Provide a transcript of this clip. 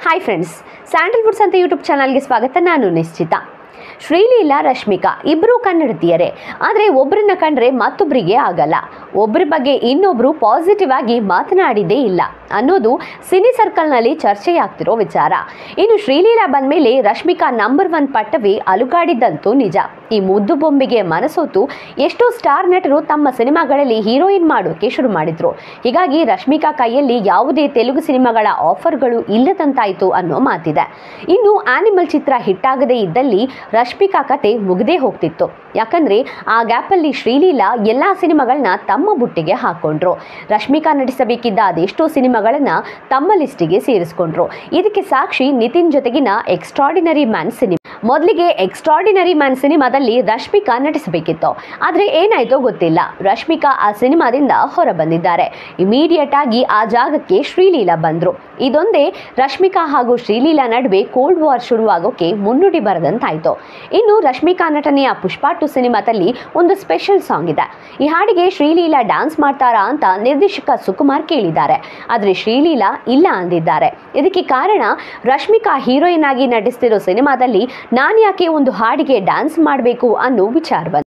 hi friends ಸ್ಯಾಂಡಲ್ವುಡ್ಸ್ ಅಂತ YouTube ಚಾನಲ್ಗೆ ಸ್ವಾಗತ ನಾನು ನಿಶ್ಚಿತ ಶ್ರೀಲೀಲಾ ರಶ್ಮಿಕಾ ಇಬ್ಬರೂ ಕನ್ನಡತಿಯರೇ ಆದರೆ ಒಬ್ಬರನ್ನ ಕಂಡ್ರೆ ಮತ್ತೊಬ್ಬರಿಗೆ ಆಗಲ್ಲ ಒಬ್ಬರ ಬಗ್ಗೆ ಇನ್ನೊಬ್ರು ಪಾಸಿಟಿವ್ ಆಗಿ ಮಾತನಾಡಿದ್ದೇ ಇಲ್ಲ ಅನ್ನೋದು ಸಿನಿ ಸರ್ಕಲ್ನಲ್ಲಿ ಚರ್ಚೆಯಾಗ್ತಿರೋ ವಿಚಾರ ಇನ್ನು ಶ್ರೀಲೀಲಾ ಬಂದ್ಮೇಲೆ ರಶ್ಮಿಕಾ ನಂಬರ್ ಒನ್ ಪಟ್ಟವೇ ಅಲುಗಾಡಿದ್ದಂತೂ ನಿಜ ಈ ಮುದ್ದು ಬೊಂಬಿಗೆ ಮನಸೋತು ಎಷ್ಟೋ ಸ್ಟಾರ್ ನಟರು ತಮ್ಮ ಸಿನಿಮಾಗಳಲ್ಲಿ ಹೀರೋಯಿನ್ ಮಾಡೋಕೆ ಶುರು ಮಾಡಿದ್ರು ಹೀಗಾಗಿ ರಶ್ಮಿಕಾ ಕೈಯಲ್ಲಿ ಯಾವುದೇ ತೆಲುಗು ಸಿನಿಮಾಗಳ ಆಫರ್ಗಳು ಇಲ್ಲದಂತಾಯ್ತು ಅನ್ನೋ ಮಾತಿದೆ ಇನ್ನು ಆನಿಮಲ್ ಚಿತ್ರ ಹಿಟ್ಟಾಗದೇ ಇದ್ದಲ್ಲಿ ರಶ್ಮಿಕಾ ಕತೆ ಮುಗದೇ ಹೋಗ್ತಿತ್ತು ಯಾಕಂದ್ರೆ ಆ ಗ್ಯಾಪಲ್ಲಿ ಶ್ರೀಲೀಲಾ ಎಲ್ಲಾ ಸಿನಿಮಾಗಳನ್ನ ತಮ್ಮ ಬುಟ್ಟಿಗೆ ಹಾಕೊಂಡ್ರು ರಶ್ಮಿಕಾ ನಟಿಸಬೇಕಿದ್ದ ಅದೆಷ್ಟೋ ಸಿನಿಮಾಗಳನ್ನ ತಮ್ಮ ಲಿಸ್ಟಿಗೆ ಸೇರಿಸ್ಕೊಂಡ್ರು ಇದಕ್ಕೆ ಸಾಕ್ಷಿ ನಿತಿನ್ ಜೊತೆಗಿನ ಎಕ್ಸ್ಟ್ರಾಡಿನರಿ ಮ್ಯಾನ್ ಸಿನಿಮಾ ಮೊದಲಿಗೆ ಎಕ್ಸ್ಟ್ರಾಡಿನರಿ ಮ್ಯಾನ್ ಸಿನಿಮಾದಲ್ಲಿ ರಶ್ಮಿಕಾ ನಟಿಸಬೇಕಿತ್ತು ಆದ್ರೆ ಏನಾಯ್ತೋ ಗೊತ್ತಿಲ್ಲ ರಶ್ಮಿಕಾ ಆ ಸಿನಿಮಾದಿಂದ ಹೊರ ಬಂದಿದ್ದಾರೆ ಇಮಿಡಿಯೇಟ್ ಆಗಿ ಆ ಜಾಗಕ್ಕೆ ಶ್ರೀಲೀಲಾ ಬಂದ್ರು ಇದೊಂದೇ ರಶ್ಮಿಕಾ ಹಾಗೂ ಶ್ರೀಲೀಲಾ ನಡುವೆ ಕೋಲ್ಡ್ ವಾರ್ ಶುರುವಾಗೋಕೆ ಮುನ್ನುಡಿ ಬರದಂತಾಯ್ತು ಇನ್ನು ರಶ್ಮಿಕಾ ನಟನೆಯ ಪುಷ್ಪ ಟು ಸಿನಿಮಾದಲ್ಲಿ ಒಂದು ಸ್ಪೆಷಲ್ ಸಾಂಗ್ ಇದೆ ಈ ಹಾಡಿಗೆ ಶ್ರೀಲೀಲಾ ಡ್ಯಾನ್ಸ್ ಮಾಡ್ತಾರಾ ಅಂತ ನಿರ್ದೇಶಕ ಸುಕುಮಾರ್ ಕೇಳಿದ್ದಾರೆ ಆದ್ರೆ ಶ್ರೀಲೀಲಾ ಇಲ್ಲ ಅಂದಿದ್ದಾರೆ ಇದಕ್ಕೆ ಕಾರಣ ರಶ್ಮಿಕಾ ಹೀರೋಯಿನ್ ಆಗಿ ನಟಿಸ್ತಿರೋ ಸಿನಿಮಾದಲ್ಲಿ ನಾನು ಯಾಕೆ ಒಂದು ಹಾಡಿಗೆ ಡ್ಯಾನ್ಸ್ ಮಾಡಬೇಕು ಅನ್ನೋ ವಿಚಾರ ಬಂತು